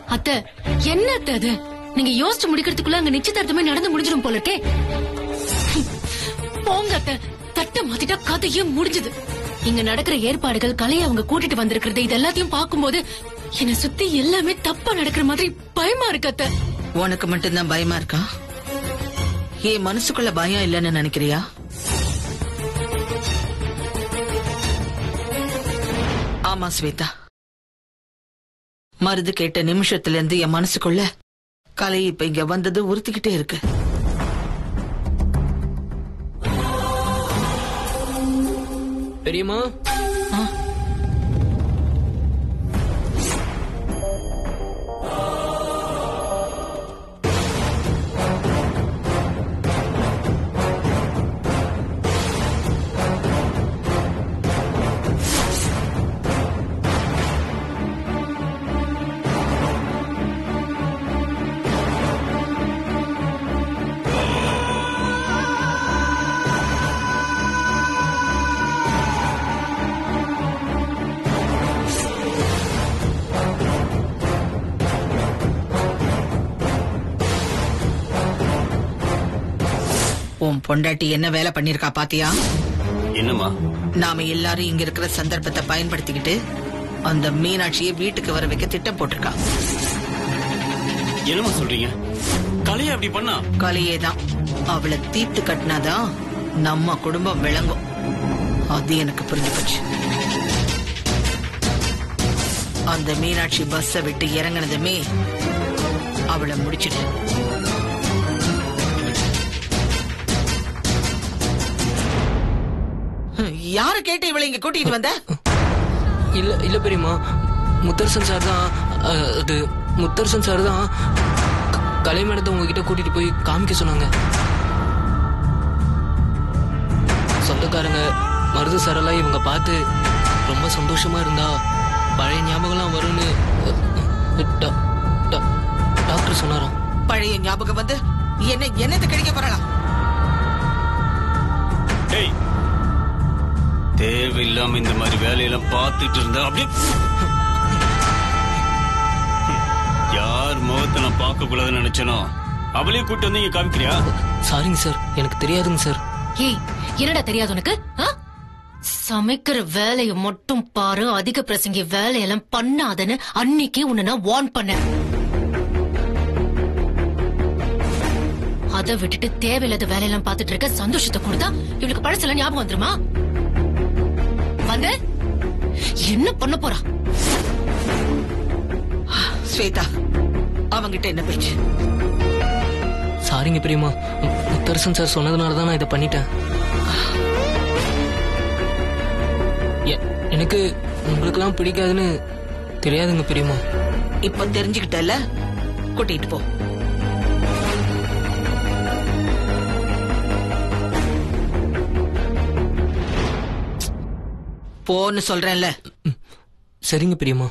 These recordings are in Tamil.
அத்தை என்ன அத்தை அது நீங்க யோசிச்சு முடிக்கிறதுக்குள்ள அங்க நிச்சயதார்த்தமே நடந்து முடிஞ்சிடும் போல இருக்கே போங்க அத்தை தட்ட மாத்திட்டா கதையே முடிஞ்சது இங்க நடக்கிற ஏற்பாடுகள் கலையை அவங்க கூட்டிட்டு வந்திருக்கிறது இது எல்லாத்தையும் பார்க்கும்போது என்னை சுத்தி எல்லாமே தப்பா நடக்கிற மாதிரி பயமா இருக்கு அத்தை உனக்கு மட்டும்தான் பயமா இருக்கா என் மனசுக்குள்ள பயம் இல்லைன்னு நினைக்கிறியா ஆமா ஸ்வேதா மருது கேட்ட நிமிஷத்துல இருந்து என் மனசுக்குள்ள கலை இப்ப இங்க வந்தது உறுத்திக்கிட்டே இருக்கு பெரியம்மா ஆ, உன் பொண்டாட்டி என்ன வேலை பண்ணிருக்கா பாத்தியா என்னம்மா நாம எல்லாரும் இங்க இருக்கிற சந்தர்ப்பத்தை பயன்படுத்திக்கிட்டு அந்த மீனாட்சியை வீட்டுக்கு வர வைக்க திட்டம் போட்டிருக்கா என்னம்மா சொல்றீங்க கலையை அப்படி பண்ணா கலையே தான் அவளை தீர்த்து கட்டினாதான் நம்ம குடும்பம் விளங்கும் அது எனக்கு புரிஞ்சு போச்சு அந்த மீனாட்சி பஸ்ஸ விட்டு இறங்குனதுமே அவளை முடிச்சிட்டு யார கேட்டு இவளை இங்க கூட்டிட்டு வந்த இல்ல இல்ல பெரியம்மா முத்தரசன் சார் தான் அஹ், அது முத்தரசன் சார் தான் க- கலை மேடத்தை உங்ககிட்ட கூட்டிட்டு போய் காமிக்க சொன்னாங்க சொந்தக்காரங்க மருது சாரெல்லாம் இவங்க பார்த்து ரொம்ப சந்தோஷமா இருந்தா பழைய ஞாபகம்லாம் வரும்னு அஹ், டா- டா- டாக்டர் சொன்னாராம் பழைய ஞாபகம் வந்து என்ன என்னத்தை கிடைக்க போறலாம் டேய் தேவையில்லாம இந்த மாதிரி வேலையெல்லாம் பார்த்துட்டு இருந்தா அப்படியே யார் முகத்தை நான் பார்க்க கூடாதுன்னு நினைச்சனோ அவளையும் கூட்டு வந்து இங்க காமிக்கிறியா சாரிங்க சார் எனக்கு தெரியாதுங்க சார் ஏய் என்னடா தெரியாது உனக்கு ஆ? சமைக்கிற வேலைய மட்டும் பாரு அதிக பிரசங்கி வேலையெல்லாம் பண்ணாதன்னு அன்னைக்கே உன்னை நான் வார்ன் பண்ணேன் அத விட்டுட்டு தேவையில்லாத வேலையெல்லாம் பார்த்துட்டு இருக்க சந்தோஷத்தை கொடுத்தா இவளுக்கு பழசெல்லாம் ஞாபகம் வந்துருமா வந்து என்ன பண்ண போறா ஸ்வேதா அவங்கிட்ட என்ன பேச்சு சாரிங்க பெரியம்மா மு- முத்தரசன் சார் சொன்னதுனால தான் நான் இதை பண்ணிட்டேன் எ- எனக்கு உங்களுக்கெல்லாம் பிடிக்காதுன்னு தெரியாதுங்க பெரியம்மா இப்ப தெரிஞ்சுக்கிட்டல கூட்டிட்டு போ போன்னு சொல்றேன்ல சரிங்க பெரியம்மா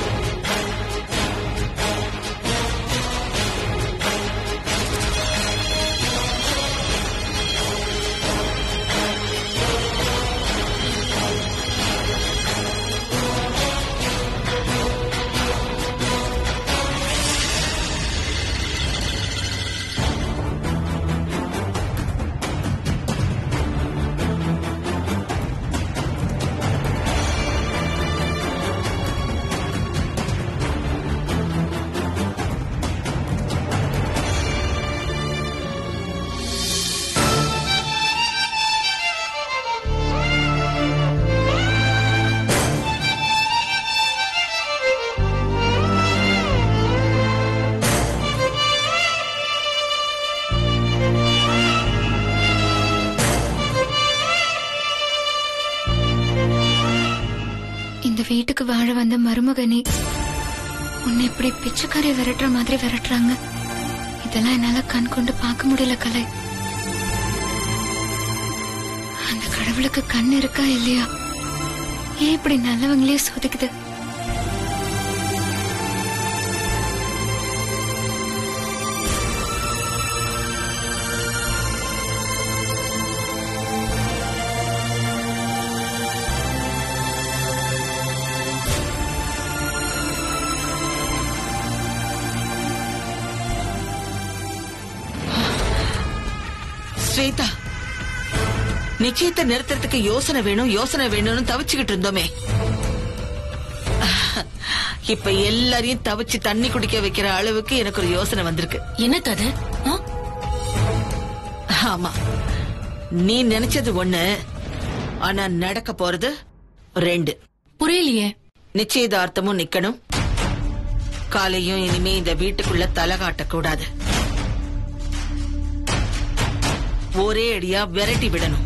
இந்த வீட்டுக்கு வாழ வந்த மருமகனே உன்னை இப்படி பிச்சைக்காரி விரட்டுற மாதிரி விரட்டுறாங்க இதெல்லாம் என்னால கண் கொண்டு பார்க்க முடியல கலை அந்த கடவுளுக்கு கண் இருக்கா இல்லையா ஏன் இப்படி நல்லவங்களே சோதிக்குது ஸ்வேதா நிச்சயத்தை நிறுத்துறதுக்கு யோசனை வேணும் யோசனை வேணும்னு தவிச்சுக்கிட்டு இருந்தோமே இப்ப எல்லாரையும் தவிச்சு தண்ணி குடிக்க வைக்கிற அளவுக்கு எனக்கு ஒரு யோசனை வந்திருக்கு என்ன கதை ஆ? ஆமா நீ நினைச்சது ஒண்ணு ஆனா நடக்க போறது ரெண்டு புரியலையே நிச்சயதார்த்தமும் நிக்கணும் காலையும் இனிமே இந்த வீட்டுக்குள்ள தலை காட்டக்கூடாது ஒரே அடியா விரட்டி விடணும்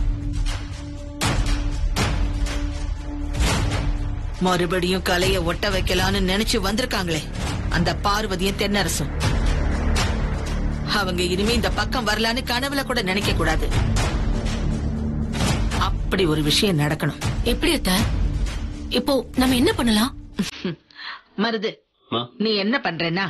மறுபடியும் கலைய ஒட்ட வைக்கலாம்னு நினைச்சு வந்திருக்காங்களே அந்த பார்வதியும் தென்னரசும் அவங்க இனிமே இந்த பக்கம் வரலான்னு கனவுல கூட நினைக்க கூடாது அப்படி ஒரு விஷயம் நடக்கணும் எப்படி அத்த இப்போ நம்ம என்ன பண்ணலாம் மருது அம்மா, நீ என்ன பண்றேன்னா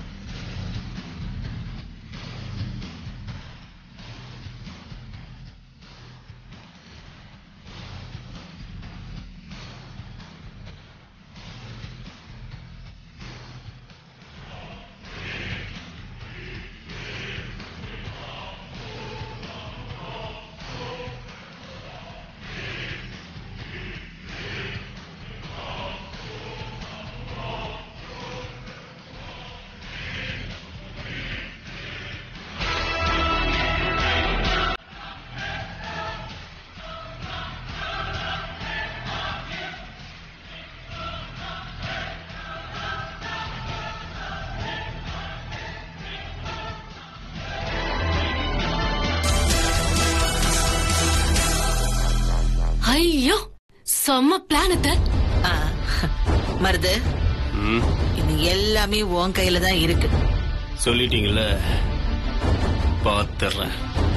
ஐயோ செம்ம பிளான் அத்த ஆ, மருது ம், இது எல்லாமே உன் கையில தான் இருக்கு சொல்லிட்டீங்கல்ல பாத்துறேன்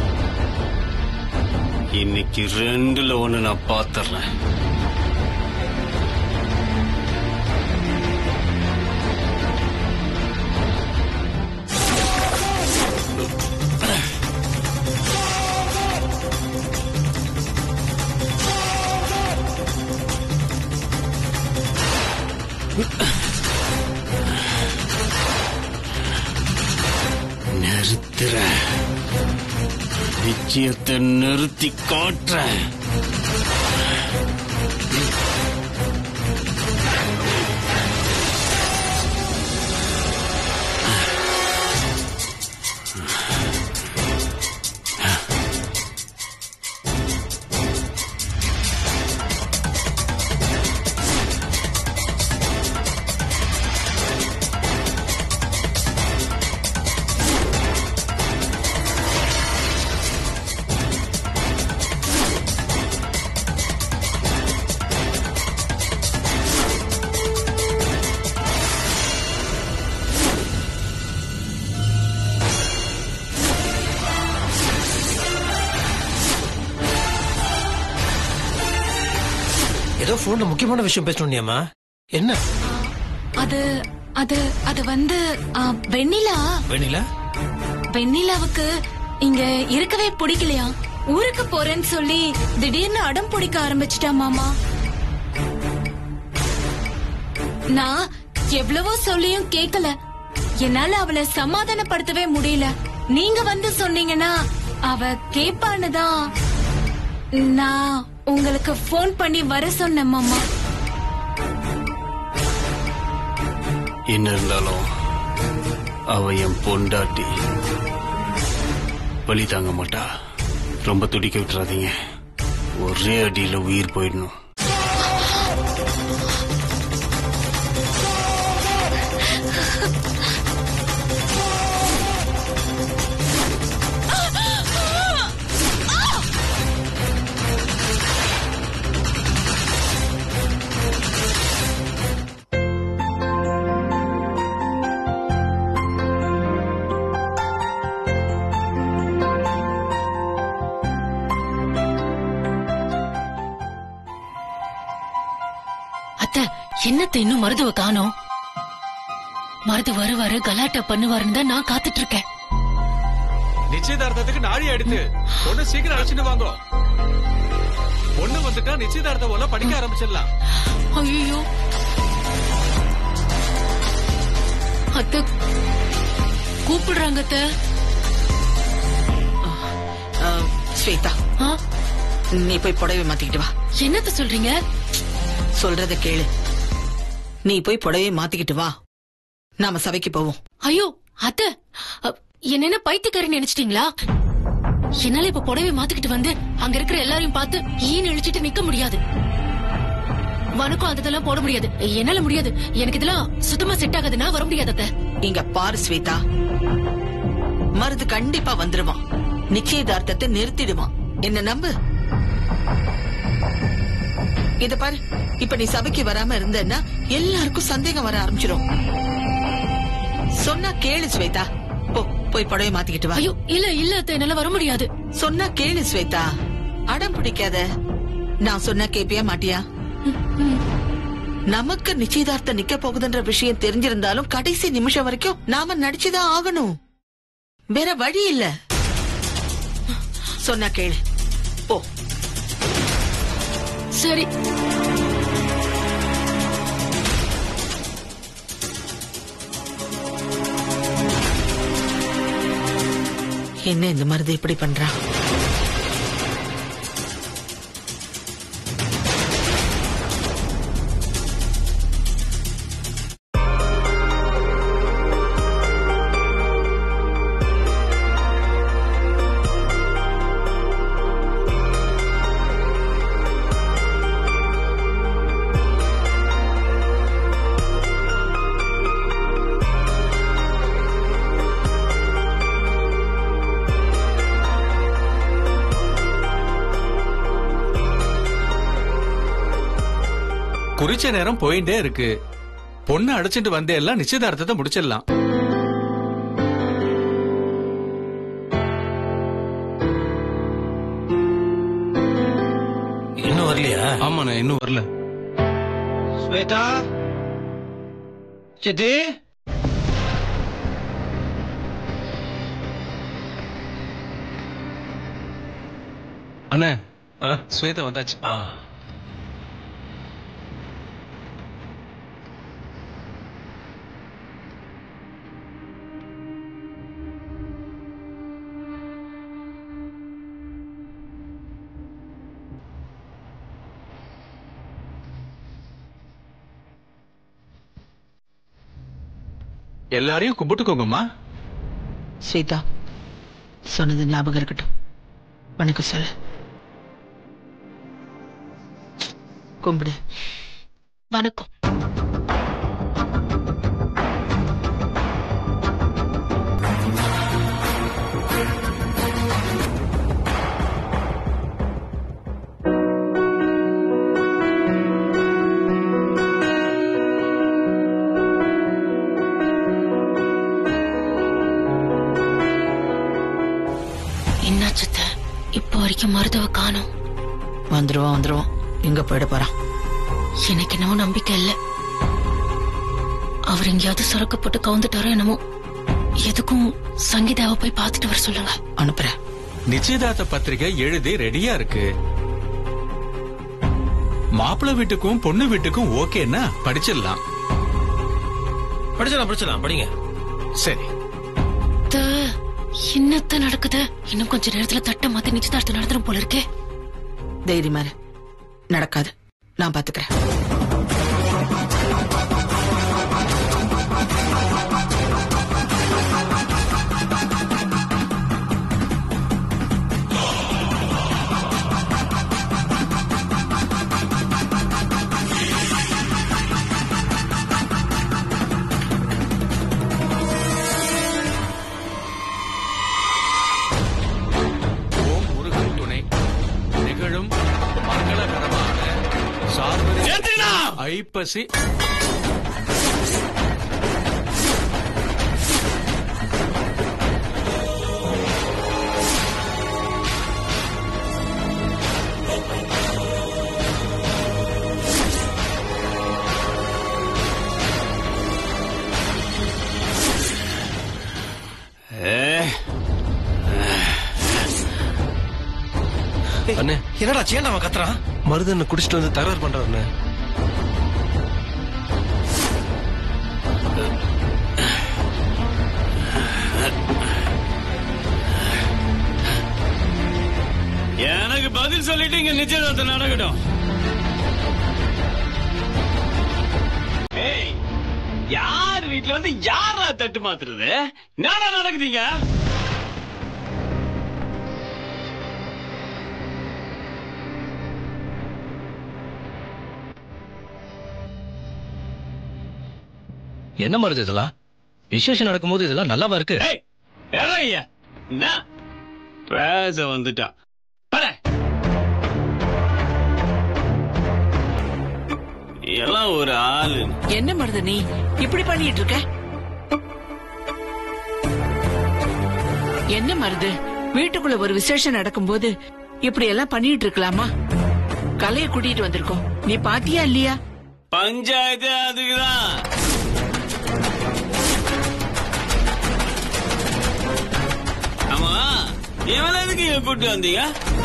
இன்னைக்கு ரெண்டுல ஒண்ணு நான் பாத்துறேன் நிறுத்துறேன் நிச்சயத்தை நிறுத்தி காட்டுறேன் ஏதோ போன்ல முக்கியமான விஷயம் பேசணும்னியாமா என்ன அது அது அது வந்து ஆ, வெண்ணிலா வெண்ணிலா வெண்ணிலாவுக்கு இங்க இருக்கவே பிடிக்கலையா ஊருக்கு போறேன்னு சொல்லி திடீர்னு அடம் பிடிக்க ஆரம்பிச்சிட்டா மாமா நான் எவ்வளவோ சொல்லியும் கேக்கல என்னால அவளை சமாதானப்படுத்தவே முடியல நீங்க வந்து சொன்னீங்கன்னா அவ கேப்பான்னு தான் நான் உங்களுக்கு ஃபோன் பண்ணி வர சொன்னேன் மாமா என்ன இருந்தாலும் அவ என் பொண்டாட்டி வலி தாங்க மாட்டா ரொம்ப துடிக்க விட்டுறாதீங்க ஒரே அடியில உயிர் போயிடணும் அத்த என்னத்த இன்னும் மருதுவ காணோம் மருது வருவாரு கலாட்டா பண்ணுவாருன்னு தான் நான் காத்துட்டு இருக்கேன் நிச்சயதார்த்தத்துக்கு நாழி எடுத்து பொண்ணு சீக்கிரம் அழைச்சிட்டு வாங்க பொண்ணு வந்துட்டா நிச்சயதார்த்தம் எல்லாம் படிக்க ஆரம்பிச்சிடலாம் ஐயோ அத்த கூப்பிடுறாங்க அத்த அஹ், ஸ்வேதா ஆ? நீ போய் புடவை மாத்திக்கிட்டு வா என்னத்த சொல்றீங்க சொல்றத கேளு நீ போய் புடவை மாத்திக்கிட்டு வா நாம சபைக்கு போவோம் ஐயோ அத்த அ, என்ன என்ன பைத்தியக்காரன் நினைச்சிட்டீங்களா என்னால இப்ப புடவை மாத்திக்கிட்டு வந்து அங்க இருக்கிற எல்லாரையும் பார்த்து ஈன்னு இழிச்சிட்டு நிக்க முடியாது வணக்கம் அதெல்லாம் போட முடியாது என்னால முடியாது எனக்கு இதெல்லாம் சுத்தமா செட் ஆகாதுன்னா வர முடியாது அத்தை இங்க பாரு ஸ்வேதா மருது கண்டிப்பா வந்துருவான் நிச்சயதார்த்தத்தை நிறுத்திடுவான் என்ன நம்பு இத பாரு இப்ப நீ சபைக்கு வராம இருந்தன்னா எல்லாருக்கும் சந்தேகம் வர ஆரம்பிச்சிடும் சொன்னா கேளு ஸ்வேதா போ போய் புடவை மாத்திக்கிட்டு வா ஐயோ இல்ல இல்ல அத்தை என்னால வர முடியாது சொன்னா கேளு ஸ்வேதா அடம் பிடிக்காத நான் சொன்னா கேப்பியா மாட்டியா நமக்கு நிச்சயதார்த்தம் நிக்க போகுதுன்ற விஷயம் தெரிஞ்சிருந்தாலும் கடைசி நிமிஷம் வரைக்கும் நாம நடிச்சுதான் ஆகணும் வேற வழி இல்ல சொன்னா கேளு போ சரி என்ன இந்த மருது இப்படி பண்றான் குறிச்ச நேரம் போயிட்டே இருக்கு பொண்ணு அடைச்சிட்டு வந்தே எல்லாம் நிச்சயதார்த்தத்தை முடிச்சிடலாம் இன்னும் வரலையா ஆமாண்ணே இன்னும் வரல ஸ்வேதா சித்தி அண்ணே ஆ? ஸ்வேதா வந்தாச்சு ஆ. எல்லாரையும் கும்பிட்டுக்கோங்கம்மா ஸ்வேதா சொன்னது ஞாபகம் இருக்கட்டும் வணக்கம் சொல்லு கும்பிடு வணக்கம் என்னாச்சு அத்தை? இப்போ வரைக்கும் மருத்துவ காணோம் வந்துருவான் வந்துருவான் எங்க போயிட போறான் எனக்கு என்னவோ நம்பிக்கை இல்ல அவர் எங்கேயாவது சுரக்கப்பட்டு கவுந்துட்டாரோ என்னமோ எதுக்கும் சங்கீதாவை போய் பார்த்துட்டு வர சொல்லுங்க அனுப்புறேன் நிச்சயதார்த்த பத்திரிகை எழுதி ரெடியா இருக்கு மாப்பிள்ளை வீட்டுக்கும் பொண்ணு வீட்டுக்கும் ஓகேன்னா படிச்சிடலாம் படிச்சலாம் படிச்சலாம் படிங்க சரி அத்தை, என்னத்த நடக்குது இன்னும் கொஞ்ச நேரத்துல தட்டை மாத்தி நிச்சயதார்த்தம் நடத்துறோம் போல இருக்கே தைரியமா இரு. நடக்காது நான் பாத்துக்கிறேன் ஓம் முருகன் துணை நிகழும் மங்களகரமான சார்பு ஐப்பசி அண்ணே என்னடா சேண்டா அவன் கத்துறான் மருதன்னு குடிச்சிட்டு வந்து தகராறு பண்றாருண்ணே சொல்லிட்டு இங்க நிச்சயதார்த்தம் நடக்கட்டும் ஏய், யார் வீட்டுல வந்து யாரா தட்டு மாத்துறது என்னடா நடக்குதுங்க என்ன மருது இதெல்லாம் விசேஷம் நடக்கும்போது இதெல்லாம் நல்லாவா இருக்கு ஏய், இறங்குய்யா. என்ன பேச வந்துட்டான் பட. எல்லாம் ஒரு ஆளு என்ன மருது நீ இப்படி பண்ணிட்டு இருக்க என்ன மருது வீட்டுக்குள்ள ஒரு விசேஷம் நடக்கும்போது இப்படி எல்லாம் பண்ணிட்டு இருக்கலாமா கலைய கூட்டிட்டு வந்திருக்கோம் நீ பாத்தியா இல்லையா பஞ்சாயத்து அதுக்குதான் ஆமா இவள எதுக்கு இங்க கூட்டு வந்தீங்க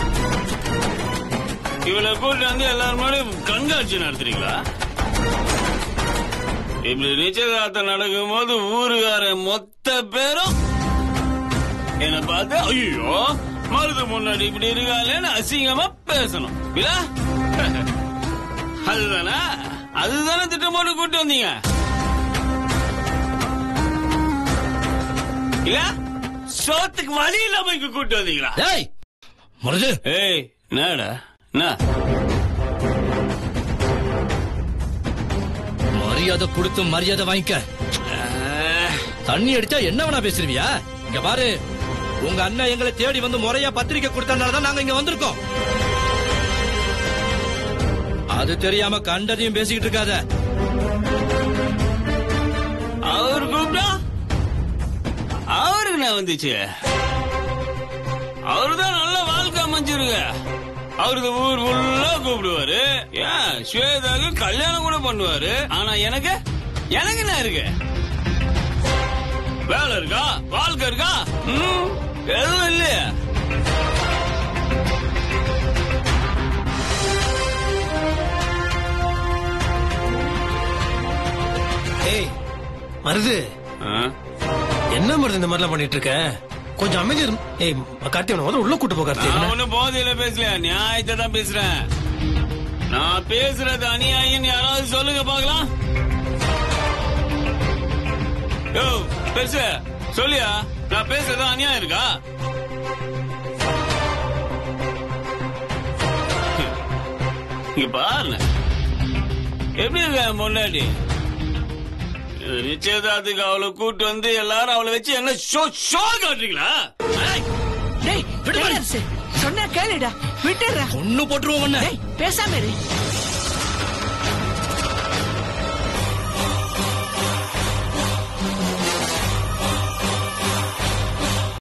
இவளை கூட்டு வந்து எல்லாரும் முன்னாடியும் கண்காட்சி நடத்துறீங்களா இப்படி நிச்சயதார்த்தம் நடக்கும் போது ஊருகார மொத்த பேரும் என்ன பார்த்து ஐயோ மருது முன்னாடி இப்படி இருக்காளேன்னு அசிங்கமா பேசணும் இல்ல அதுதானே அதுதானே திட்டம் போட்டு கூட்டு வந்தீங்க இல்ல சோத்துக்கு வழி இல்லாம இங்க கூட்டு வந்தீங்களா ஏய் மருது ஏய் என்னடா என்ன மரியாதை கொடுத்து மரியாதை வாங்கிக்க தண்ணி அடிச்சா என்ன வேணா பேசுறியா இங்க பாரு உங்க அண்ணன் எங்களை தேடி வந்து முறையா பத்திரிக்கை கொடுத்தனாலதான் நாங்க இங்க வந்திருக்கோம் அது தெரியாம கண்டதையும் பேசிக்கிட்டு இருக்காத அவர் கூப்பிட்டா அவருக்கு நான் வந்துச்சு அவருதான் நல்ல வாழ்க்கை அமைஞ்சிருங்க அவருக்கு ஊர் ஃபுல்லா கூப்பிடுவாரு ஏன் ஸ்வேதாக்கு கல்யாணம் கூட பண்ணுவாரு ஆனா எனக்கு எனக்கு என்ன இருக்கு வேலை இருக்கா வாழ்க்கை இருக்கா ம், எதுவும் இல்லையா ஏய் மருது ஆ? என்ன மருது இந்த மாதிரிலாம் பண்ணிட்டு இருக்க கொஞ்சம் அமைதி இரு. ஏய் கார்த்தி அவனை முதல்ல உள்ள கூட்டு போ கார்த்தி நான் ஒண்ணும் போதையில பேசல நியாயத்தை தான் பேசுறேன் நான் பேசுறது அநியாயம் யாராவது சொல்லுங்க பாக்கலாம் யோ பேசு சொல்லியா நான் பேசுறது அநியாயம் இருக்கா இங்க பாருங்க எப்படி இருக்க என் பொண்டாட்டி இது நிச்சயதார்த்துக்கு அவளை கூட்டு வந்து எல்லாரும் அவளை வச்சு என்ன ஷோ ஷோ காட்டுறீங்களா ஏய், டேய் விடு, விடு. பேரரசு, சொன்னா கேளுடா விட்டுடுறா ஒண்ணு போட்டுருவோம் உன்னை. டேய் பேசாம இரு